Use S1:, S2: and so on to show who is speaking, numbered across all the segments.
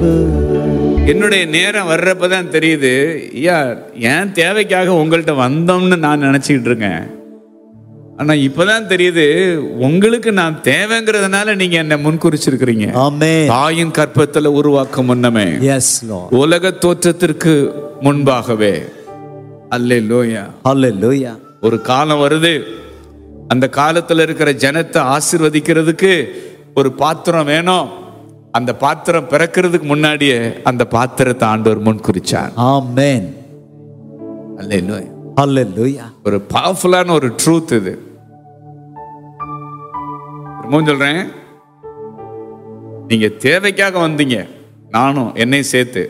S1: என்னுடைய நேரம் வர்றப்ப தான் தெரியுது ஐயா என் தேவைக்காக உங்கள்கிட்ட வந்தோம்னு நான் நினச்சிக்கிட்டு இருக்கேன் ஆனால் இப்போதான் தெரியுது உங்களுக்கு நான் தேவைங்கிறதுனால நீங்க என்னை முன்குறிச்சிருக்கிறீங்க
S2: Amen.
S1: தாயின் கற்பத்தில் உருவாக்கும் முன்னமே
S2: Yes, Lord.
S1: உலக தோற்றத்திற்கு முன்பாகவே அல்லேலூயா
S2: Hallelujah.
S1: ஒரு காலம் வருது அந்த காலத்துல இருக்கிற ஜனத்தை ஆசீர்வதிக்கிறதுக்கு ஒரு பாத்திரம் வேணும் அந்த பாத்திரம் பிறக்கிறதுக்கு முன்னாடியே அந்த பாத்திரத்தை ஆண்டவர் முன் குறிச்சார்
S2: Amen.
S1: அல்லேலூயா
S2: Hallelujah.
S1: ஒரு பவர்ஃபுல்லான ஒரு ட்ரூத் இது திரும்பவும் சொல்றேன் நீங்க தேவைக்காக வந்தீங்க நானும் என்னையும் சேர்த்து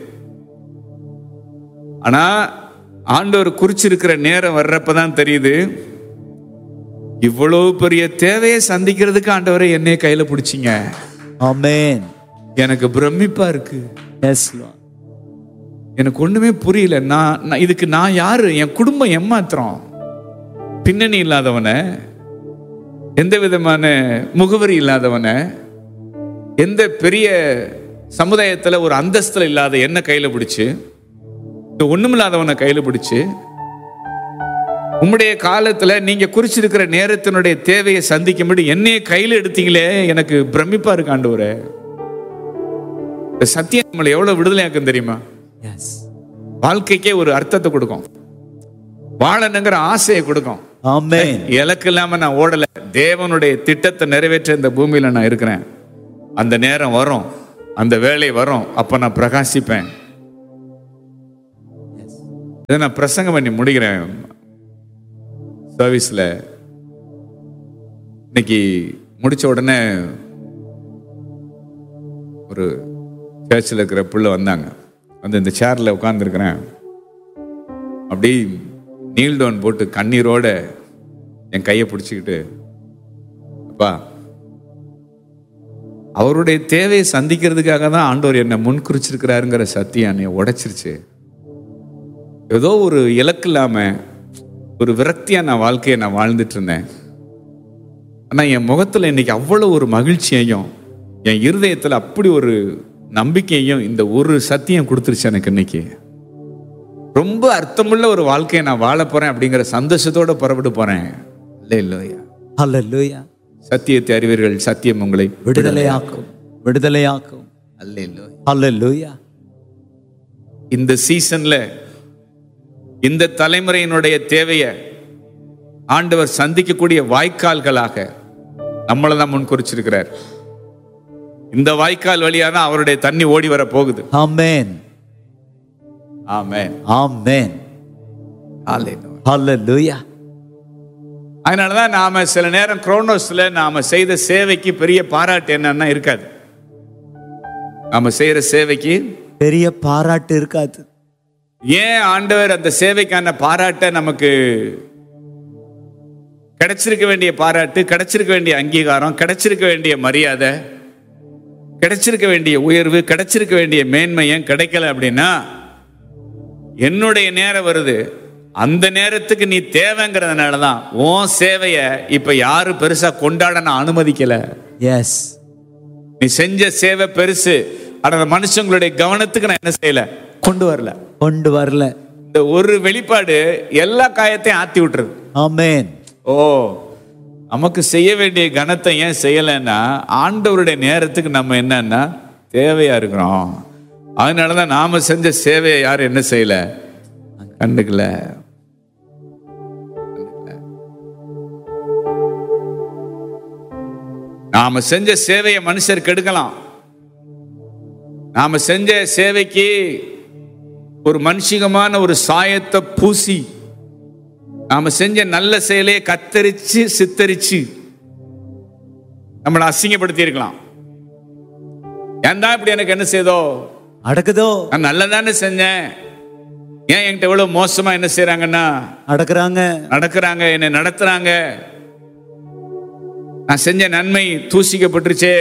S1: ஆனா ஆண்டவர் குறிச்சிருக்கிற நேரம் வர்றப்பதான் தெரியுது இவ்வளவு பெரிய தேவையை சந்திக்கிறதுக்கு ஆண்டவரை என்னைய கையில பிடிச்சிங்க
S2: Amen.
S1: எனக்கு பிரமிப்பா இருக்கு
S2: Yes, Lord.
S1: எனக்கு ஒண்ணுமே புரியல நான் நான் இதுக்கு நான் யாரு என் குடும்பம் ஏமாத்திரம் பின்னணி இல்லாதவனை எந்த விதமான முகவரி இல்லாதவனை எந்த பெரிய சமுதாயத்துல ஒரு அந்தஸ்துல இல்லாத என்ன கையில பிடிச்சு இந்த ஒண்ணுமில்லாதவனை கையில பிடிச்சு உம்முடைய காலத்துல நீங்க குறிச்சிருக்கிற நேரத்தினுடைய தேவையை சந்திக்கும்படி என்னைய கையில எடுத்தீங்களே எனக்கு பிரமிப்பா இருக்கு ஆண்டவரே இந்த சத்தியம் நம்மளை எவ்வளவு விடுதலையாக்கும் தெரியுமா
S2: Yes.
S1: வாழ்க்கைக்கே ஒரு அர்த்தத்தை கொடுக்கும் வாழணுங்கிற ஆசையை கொடுக்கும்
S2: Amen.
S1: இலக்கு இல்லாம நான் ஓடல தேவனுடைய திட்டத்தை நிறைவேற்ற இந்த பூமியில நான் இருக்கிறேன் அந்த நேரம் வரும் அந்த வேலை வரும் அப்ப நான் பிரகாசிப்பேன்
S2: Yes.
S1: இதை நான் பிரசங்கம் பண்ணி முடிக்கிறேன் சர்வீஸ்ல இன்னைக்கு முடிச்ச உடனே ஒரு சர்ச்சில் இருக்கிற புள்ள வந்தாங்க வந்து இந்த சேர்ல உட்காந்துருக்கிறேன் அப்படி நீல் டவுன் போட்டு கண்ணீரோட என் கையை பிடிச்சிக்கிட்டு அப்பா அவருடைய தேவையை சந்திக்கிறதுக்காக தான் ஆண்டவர் என்னை முன்குறிச்சிருக்கிறாருங்கிற சத்தியம் என்னை உடைச்சிருச்சு ஏதோ ஒரு இலக்கு இல்லாம ஒரு விரக்தியா நான் வாழ்க்கையை நான் வாழ்ந்துட்டு இருந்தேன் ஆனா என் முகத்துல இன்னைக்கு அவ்வளவு ஒரு மகிழ்ச்சியையும் என் இருதயத்துல அப்படி ஒரு நம்பிக்கையையும் இந்த ஒரு சத்தியம் கொடுத்துருச்சு எனக்கு இன்னைக்கு ரொம்ப அர்த்தமுள்ள ஒரு வாழ்க்கையை நான் வாழ போறேன் அப்படிங்கிற சந்தோஷத்தோட புறப்பட்டு போறேன் இல்லை இல்லையா
S2: Hallelujah.
S1: சத்தியத்தை அறிவீர்கள் சத்தியம் உங்களை
S2: விடுதலையாக்கும் விடுதலையாக்கும்
S1: அல்ல இல்லை
S2: Hallelujah.
S1: இந்த சீசன்ல இந்த தலைமுறையினுடைய தேவையை ஆண்டவர் சந்திக்கக்கூடிய வாய்க்கால்களாக நம்மளை தான் முன் குறிச்சிருக்கிறார் இந்த வாய்க்கால் வழியா தான் அவருடைய தண்ணி ஓடி வர போகுது
S2: Amen.
S1: ஆமென்
S2: Amen. Hallelujah.
S1: அதனாலதான் நாம சில நேரம் குரோனோஸ்ல நாம செய்த சேவைக்கு பெரிய பாராட்டு என்னன்னா இருக்காது நாம செய்யற சேவைக்கு
S2: பெரிய பாராட்டு இருக்காது
S1: ஏன் ஆண்டவர் அந்த சேவைக்கான பாராட்டை நமக்கு கிடைச்சிருக்க வேண்டிய பாராட்டு கிடைச்சிருக்க வேண்டிய அங்கீகாரம் கிடைச்சிருக்க வேண்டிய மரியாதை கிடைச்சிருக்க வேண்டிய உயர்வு கிடைச்சிருக்க வேண்டிய மேன்மை ஏன் கிடைக்கல அப்படின்னா என்னுடைய நேரம் வருது அந்த நேரத்துக்கு நீ தேவைங்கிறதுனால தான் உன் சேவையை இப்ப யாரும் பெருசா கொண்டாட நான் அனுமதிக்கல
S2: எஸ்
S1: நீ செஞ்ச சேவை பெருசு ஆனா அந்த மனுஷங்களுடைய கவனத்துக்கு நான் என்ன செய்யல கொண்டு வரல
S2: கொண்டு வரல
S1: இந்த ஒரு வெளிப்பாடு எல்லா காயத்தையும் ஆத்தி விட்டுருது
S2: ஆமென்
S1: ஓ நமக்கு செய்ய வேண்டிய கனத்தை ஏன் செய்யலைன்னா ஆண்டவருடைய நேரத்துக்கு நம்ம என்னன்னா தேவையா இருக்கிறோம் அதனாலதான் நாம செஞ்ச சேவையை யாரும் என்ன செய்யல கண்டுக்கல நாம செஞ்ச சேவையை மனுஷர் கெடுக்கலாம் நாம செஞ்ச சேவைக்கு ஒரு மனுஷிகமான ஒரு சாயத்தை பூசி நாம செஞ்ச நல்ல செயலையே கத்தரிச்சு சித்தரிச்சு நம்மளை அசிங்கப்படுத்தி இருக்கலாம் ஏன் தான் இப்படி எனக்கு என்ன செய்தோ
S2: அடக்குதோ
S1: நான் நல்லதானே செஞ்சேன் ஏன் என்கிட்ட எவ்வளவு மோசமா என்ன செய்றாங்கன்னா
S2: அடக்குறாங்க
S1: நடக்கிறாங்க என்னை நடத்துறாங்க நான் செஞ்ச நன்மை தூசிக்கப்பட்டுருச்சே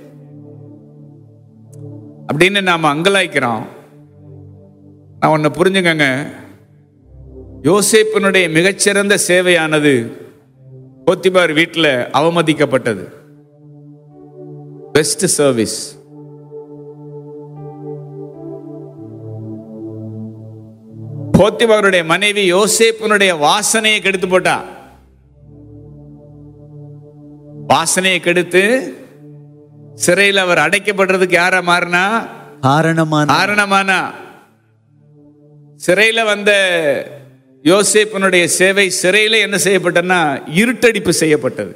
S1: அப்படின்னு நாம அங்கலாய்க்கிறோம் நான் ஒன்னு புரிஞ்சுக்கங்க யோசேப்பினுடைய மிகச்சிறந்த சேவையானது போத்திபார் வீட்டில் அவமதிக்கப்பட்டது பெஸ்ட் சர்வீஸ் போத்திபாருடைய மனைவி யோசேப்பினுடைய வாசனையை கெடுத்து போட்டா வாசனையை கெடுத்து சிறையில் அவர் அடைக்கப்படுறதுக்கு யாரா மாறினா
S2: காரணமான
S1: காரணமானா சிறையில வந்த யோசேப்பினுடைய சேவை சிறையில என்ன செய்யப்பட்டனா இருட்டடிப்பு செய்யப்பட்டது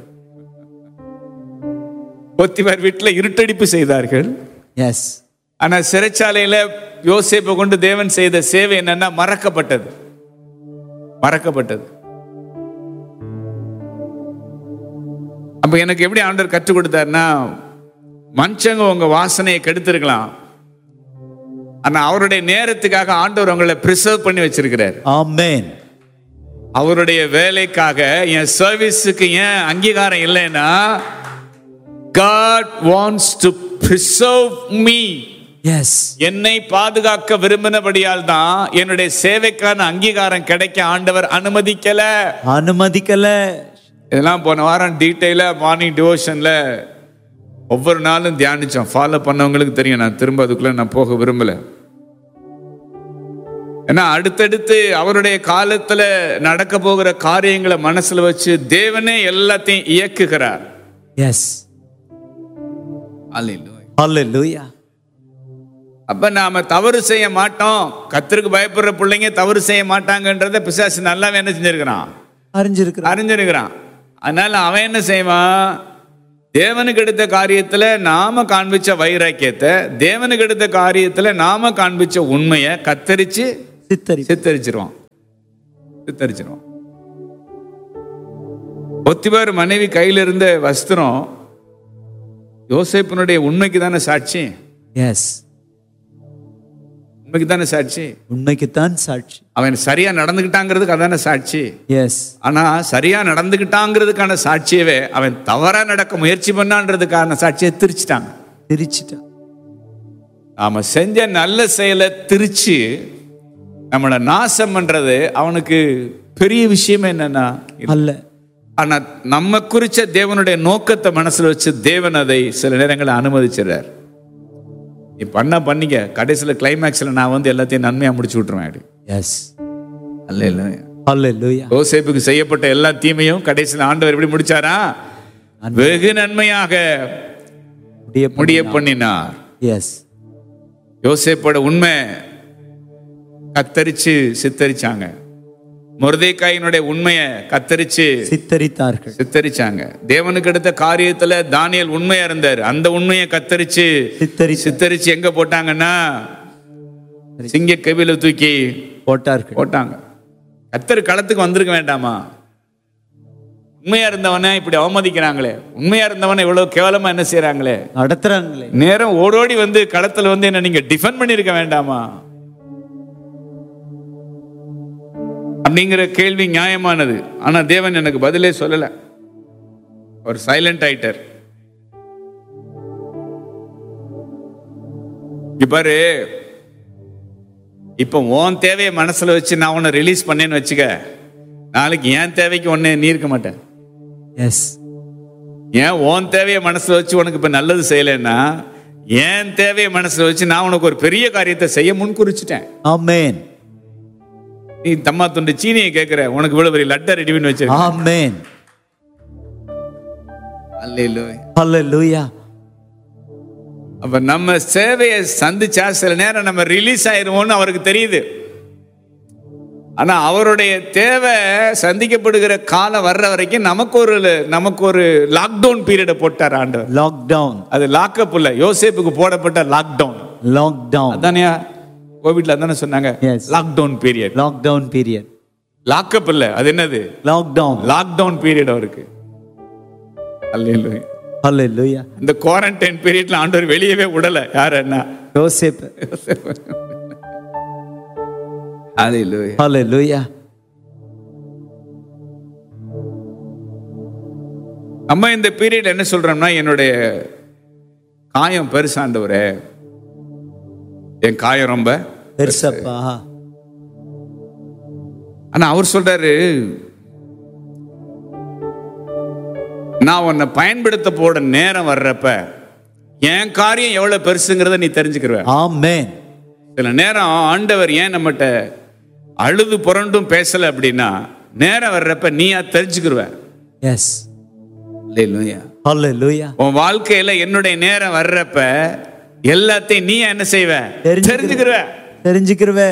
S1: பொத்திபார் வீட்டில் இருட்டடிப்பு செய்தார்கள்
S2: எஸ்
S1: ஆனா சிறைச்சாலையில யோசேப்பை கொண்டு தேவன் செய்த சேவை என்னன்னா மறக்கப்பட்டது மறக்கப்பட்டது அப்ப எனக்கு எப்படி ஆண்டவர் கற்றுக் கொடுத்தாருன்னா மனுஷங்க உங்க வாசனையை கெடுத்திருக்கலாம் ஆனா அவருடைய நேரத்துக்காக ஆண்டவர் உங்களை ப்ரிசர்வ் பண்ணி வச்சிருக்கிறார்
S2: ஆமென்
S1: அவருடைய வேலைக்காக என் சர்வீஸுக்கு ஏன் அங்கீகாரம் இல்லைன்னா God wants to preserve me
S2: yes
S1: என்னை பாதுகாக்க விரும்பினபடியால் தான் என்னுடைய சேவைக்கான அங்கீகாரம் கிடைக்க ஆண்டவர் அனுமதிக்கல
S2: அனுமதிக்கல
S1: இதெல்லாம் போன வாரம் டீட்டெயிலா மார்னிங் டிவோஷன்ல ஒவ்வொரு நாளும் தியானிச்சோம் ஃபாலோ பண்ணவங்களுக்கு தெரியும் நான் திரும்ப அதுக்குள்ள நான் போக விரும்பல ஏன்னா அடுத்தடுத்து அவருடைய காலத்துல நடக்க போகிற காரியங்களை மனசுல வச்சு தேவனே எல்லாத்தையும் இயக்குகிறார்
S2: எஸ்
S1: அல்லேலூயா.
S2: ஹalleluya
S1: அப்ப நாம தவறு செய்ய மாட்டோம் கத்தருக்கு பயப்படுற பிள்ளைங்க தவறு செய்ய மாட்டாங்கன்றத பிசாசு நல்லாவே என்ன செஞ்சிருக்கிறான்
S2: அறிஞ்சிருக்கிற
S1: அறிஞ்சிருக்கிறான் அதனால அவன் என்ன செய்வான் தேவனுக்கு எடுத்த காரியத்துல நாம காண்பிச்ச வைராக்கியத்தை தேவனுக்கு எடுத்த காரியத்துல நாம காண்பிச்ச உண்மையை கத்தரிச்சு
S2: சித்தரி
S1: சித்தரிச்சிருவான் சித்தரிச்சிருவான் ஒத்திபார் மனைவி கையில இருந்த வஸ்திரம் யோசேப்பினுடைய உண்மைக்கு தானே சாட்சி
S2: எஸ்
S1: உண்மைக்கு தானே சாட்சி
S2: உண்மைக்குத்தான் சாட்சி
S1: அவன் சரியா நடந்துக்கிட்டாங்கிறதுக்கு அதானே சாட்சி
S2: எஸ்
S1: ஆனா சரியா நடந்துக்கிட்டாங்கிறதுக்கான சாட்சியவே அவன் தவறா நடக்க முயற்சி பண்ணான்றதுக்கான சாட்சியை திரிச்சிட்டாங்க
S2: திரிச்சிட்டான்
S1: நாம செஞ்ச நல்ல செயலை திரிச்சு நம்மளை நாசம் பண்றது அவனுக்கு பெரிய விஷயம் என்னன்னா
S2: அல்ல
S1: ஆனா நம்ம குறிச்ச தேவனுடைய நோக்கத்தை மனசுல வச்சு தேவன் அதை சில நேரங்களில் அனுமதிச்சிடுறார் நீ பண்ண பண்ணிக்க கடைசியில் கிளைமேக்ஸ்ல நான் வந்து எல்லாத்தையும் நன்மையா முடிச்சு விட்டுருவேன் அப்படி
S2: எஸ்
S1: அல்ல இல்லை
S2: ஹalleluya
S1: யோசேப்புக்கு செய்யப்பட்ட எல்லா தீமையும் கடைசியில் ஆண்டவர் எப்படி முடிச்சாரா வெகு நன்மையாக
S2: முடிய
S1: முடிய பண்ணினார்
S2: எஸ்
S1: யோசேப்போட உண்மை கத்தரிச்சு சித்தரிச்சாங்க முருதைக்காயினுடைய உண்மையை கத்தரிச்சு
S2: சித்தரித்தார்கள்
S1: சித்தரிச்சாங்க தேவனுக்கு எடுத்த காரியத்துல தானியல் உண்மையா இருந்தார் அந்த உண்மையை கத்தரிச்சு
S2: சித்தரி
S1: சித்தரிச்சு எங்க போட்டாங்கன்னா சிங்க கவில தூக்கி
S2: போட்டார்கள்
S1: போட்டாங்க கத்தர் களத்துக்கு வந்திருக்க வேண்டாமா உண்மையா இருந்தவனை இப்படி அவமதிக்கிறாங்களே உண்மையா இருந்தவனை இவ்வளவு கேவலமா என்ன செய்றாங்களே
S2: நடத்துறாங்களே
S1: நேரம் ஓடோடி வந்து களத்துல வந்து என்ன நீங்க டிஃபெண்ட் பண்ணிருக்க வேண்டாமா அப்படிங்கிற கேள்வி நியாயமானது ஆனா தேவன் எனக்கு பதிலே சொல்லல ஒரு சைலண்ட் ஆயிட்டார் இங்க பாரு இப்ப உன் தேவையை மனசுல வச்சு நான் உன்னை ரிலீஸ் பண்ணேன்னு வச்சுக்க நாளைக்கு என் தேவைக்கு ஒன்னே நீ இருக்க மாட்டேன்
S2: எஸ்
S1: ஏன் உன் தேவையை மனசுல வச்சு உனக்கு இப்ப நல்லது செய்யலைன்னா என் தேவையை மனசுல வச்சு நான் உனக்கு ஒரு பெரிய காரியத்தை செய்ய முன்குறிச்சிட்டேன்
S2: ஆமென்
S1: நீ தம்மா துண்டு சீனியை கேட்கிற உனக்கு இவ்வளவு பெரிய லட்டை ரெடி பண்ணி வச்சிருக்க
S2: ஆமென்
S1: அல்லேலூயா.
S2: ஹalleluya
S1: அப்ப நம்ம சேவையை சந்திச்சா சில நேரம் நம்ம ரிலீஸ் ஆயிருவோம்னு அவருக்கு தெரியுது ஆனா அவருடைய தேவை சந்திக்கப்படுகிற காலம் வர்ற வரைக்கும் நமக்கு ஒரு நமக்கு ஒரு லாக்டவுன் பீரியடை போட்டார் ஆண்டவர்
S2: லாக்டவுன்
S1: அது லாக்அப் இல்ல யோசேப்புக்கு போடப்பட்ட லாக்டவுன்
S2: லாக்டவுன்
S1: அதானே கோவிட்ல அதானே சொன்னாங்க
S2: Yes.
S1: Lockdown period
S2: lockdown period
S1: lockup இல்ல அது என்னது
S2: லாக்டவுன்
S1: லாக்டவுன் பீரியட் அவருக்கு அல்லேலூயா.
S2: ஹalleluya
S1: இந்த குவாரண்டைன் பீரியட்ல ஆண்டவர் வெளியவே விடல யார் என்ன
S2: யோசேப்
S1: அல்லேலூயா.
S2: ஹalleluya
S1: நம்ம இந்த பீரியட் என்ன சொல்றோம்னா என்னுடைய காயம் பெருசாண்டவரே என் காயம் ரொம்ப
S2: பெருசப்பா
S1: ஆனா அவர் சொல்றாரு நான் உன்னை பயன்படுத்த போட நேரம் வர்றப்ப என் காரியம் எவ்வளவு பெருசுங்கிறத நீ தெரிஞ்சுக்கிற
S2: ஆமென்
S1: சில நேரம் ஆண்டவர் ஏன் நம்மகிட்ட அழுது புரண்டும் பேசல அப்படின்னா நேரம் வர்றப்ப நீயா தெரிஞ்சுக்கிருவ
S2: எஸ்
S1: அல்லேலூயா.
S2: ஹalleluya
S1: உன் வாழ்க்கையில என்னுடைய நேரம் வர்றப்ப எல்லாத்தையும் நீ என்ன செய்வ
S2: தெரிஞ்சுக்கிற-
S1: தெரிஞ்சுக்கிருவ
S2: தெரிஞ்சுக்கிறவே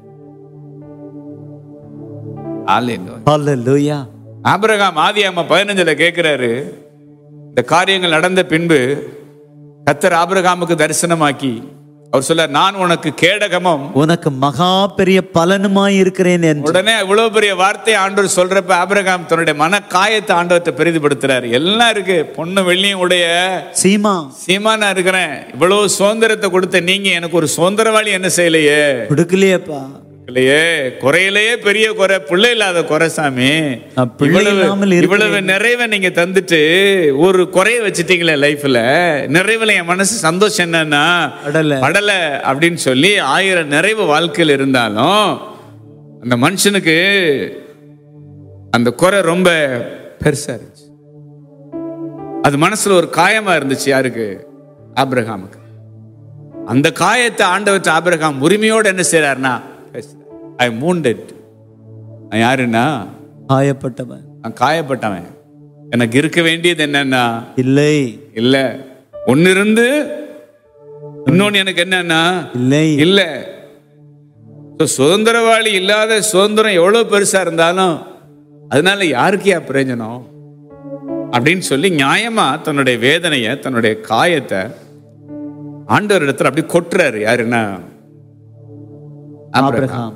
S1: அல்லேலூயா.
S2: ஹalleluya
S1: ஆபிரகாம் ஆதியாம பதினஞ்சுல கேட்கிறாரு இந்த காரியங்கள் நடந்த பின்பு கத்தர் ஆபிரகாமுக்கு தரிசனமாக்கி அவர் சொல்ல நான் உனக்கு கேடகமும்
S2: உனக்கு மகா பெரிய பலனுமாய் இருக்கிறேன் என்று
S1: உடனே இவ்வளவு பெரிய வார்த்தை ஆண்டவர் சொல்றப்ப ஆபிரகாம் தன்னுடைய மன காயத்தை ஆண்டவர்கிட்ட பெரிதுபடுத்துறாரு எல்லாம் இருக்கு பொண்ணு வெள்ளியும் உடைய
S2: சீமா
S1: சீமா நான் இருக்கிறேன் இவ்வளவு சுதந்திரத்தை கொடுத்த நீங்க எனக்கு ஒரு சுதந்திரவாளி என்ன செய்யலையே
S2: கொடுக்கலையேப்பா
S1: இல்லையே குறையிலேயே பெரிய குறை பிள்ளை இல்லாத குறை சாமி
S2: நான் பிள்ளை
S1: இவ்வளவு
S2: இல்லாமல் இருக்கிறேன்.
S1: இவ்வளவு நிறைவை நீங்க தந்துட்டு ஒரு குறைய வச்சுட்டீங்களே லைஃப்ல நிறைவுல என் மனசு சந்தோஷம் என்னன்னா
S2: அடல
S1: படல அப்படின்னு சொல்லி ஆயிரம் நிறைவு வாழ்க்கையில் இருந்தாலும் அந்த மனுஷனுக்கு அந்த குறை ரொம்ப பெருசா இருந்துச்சு அது மனசுல ஒரு காயமா இருந்துச்சு யாருக்கு ஆபிரகாமுக்கு அந்த காயத்தை ஆண்டவற்ற ஆபிரகாம் உரிமையோடு என்ன செய்றாருன்னா ஐ மூண்டட் நான் யாருன்னா
S2: காயப்பட்டவன்
S1: நான் காயப்பட்டவன் எனக்கு இருக்க வேண்டியது என்னன்னா
S2: இல்லை
S1: இல்ல ஒன்னு இருந்து இன்னொன்னு எனக்கு என்னன்னா
S2: இல்லை
S1: இல்ல So, சுதந்திரவாளி இல்லாத சுதந்திரம் எவ்வளவு பெருசா இருந்தாலும் அதனால யாருக்கியா பிரயோஜனம் அப்படின்னு சொல்லி நியாயமா தன்னுடைய வேதனைய தன்னுடைய காயத்தை ஆண்டவர் இடத்துல அப்படி கொட்டுறாரு யாருன்னா ஆபிரகாம்.
S2: ஆபிரகாம்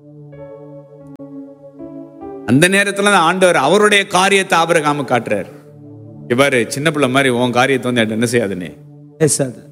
S1: அந்த நேரத்துல தான் ஆண்டவர் அவருடைய காரியத்தை ஆபிரகாம காட்டுறாரு இவ்வாறு சின்ன பிள்ளை மாதிரி உன் காரியத்தை வந்து என்கிட்ட என்ன செய்யாதுன்னு
S2: எஸ் அது